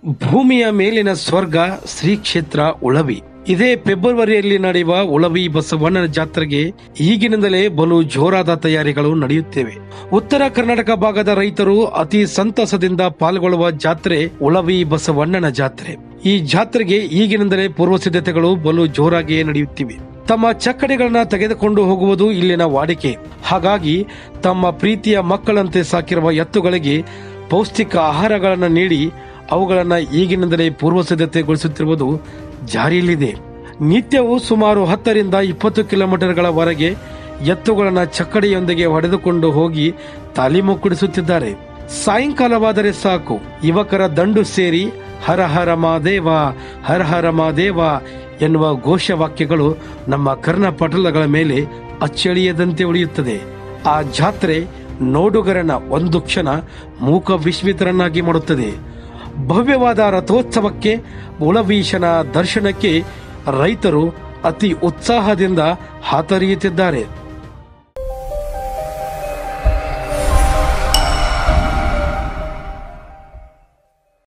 ಭೂಮಿಯ ಮೇಲಿನ ಸ್ವರ್ಗ ಶ್ರೀ ಕ್ಷೇತ್ರ ಉಳವಿ ಇದೇ ಫೆಬ್ರವರಿಯಲ್ಲಿ ನಡೆಯುವ ಉಳವಿ ಬಸವಣ್ಣನ ಜಾತ್ರೆಗೆ ಈಗಿನಿಂದಲೇ ಬಲು ಜೋರಾದ ತಯಾರಿಗಳು ನಡೆಯುತ್ತಿವೆ ಉತ್ತರ ಕರ್ನಾಟಕ ಭಾಗದ ರೈತರು ಅತಿ ಸಂತಸದಿಂದ ಪಾಲ್ಗೊಳ್ಳುವ ಜಾತ್ರೆ ಉಳವಿ ಬಸವಣ್ಣನ ಜಾತ್ರೆ ಈ ಜಾತ್ರೆಗೆ ಈಗಿನಿಂದಲೇ ಪೂರ್ವ ಸಿದ್ಧತೆಗಳು ಬಲು ಜೋರಾಗಿಯೇ ನಡೆಯುತ್ತಿವೆ ತಮ್ಮ ಚಕ್ಕಡಿಗಳನ್ನ ತೆಗೆದುಕೊಂಡು ಹೋಗುವುದು ಇಲ್ಲಿನ ವಾಡಿಕೆ ಹಾಗಾಗಿ ತಮ್ಮ ಪ್ರೀತಿಯ ಮಕ್ಕಳಂತೆ ಸಾಕಿರುವ ಎತ್ತುಗಳಿಗೆ ಪೌಷ್ಟಿಕ ಆಹಾರಗಳನ್ನು ನೀಡಿ ಅವುಗಳನ್ನು ಈಗಿನಿಂದಲೇ ಪೂರ್ವ ಸಿದ್ಧತೆಗೊಳಿಸುತ್ತಿರುವುದು ಜಾರಿಯಲ್ಲಿದೆ ನಿತ್ಯವೂ ಸುಮಾರು ಹತ್ತರಿಂದ ಇಪ್ಪತ್ತು ಕಿಲೋಮೀಟರ್ಗಳವರೆಗೆ ಎತ್ತುಗಳನ್ನು ಚಕ್ಕಡಿಯೊಂದಿಗೆ ಹೊಡೆದುಕೊಂಡು ಹೋಗಿ ತಾಲೀಮು ಕೊಡಿಸುತ್ತಿದ್ದಾರೆ ಸಾಯಂಕಾಲವಾದರೆ ಸಾಕು ಯುವಕರ ದಂಡು ಸೇರಿ ಹರ ಹರ ಮಾದೇವ ಹರ ಹರ ಮಾದೇವ ಎನ್ನುವ ಘೋಷವಾಕ್ಯಗಳು ನಮ್ಮ ಕರ್ಣಪಟಲಗಳ ಮೇಲೆ ಅಚ್ಚಳಿಯದಂತೆ ಉಳಿಯುತ್ತದೆ ಆ ಜಾತ್ರೆ ನೋಡುಗರನ ಒಂದು ಕ್ಷಣ ಮೂಕ ವಿಸ್ಮಿತರನ್ನಾಗಿ ಮಾಡುತ್ತದೆ ಭವ್ಯವಾದ ರಥೋತ್ಸವಕ್ಕೆ ಉಳವೀಶನ ದರ್ಶನಕ್ಕೆ ರೈತರು ಅತಿ ಉತ್ಸಾಹದಿಂದ ಹಾತೊರೆಯುತ್ತಿದ್ದಾರೆ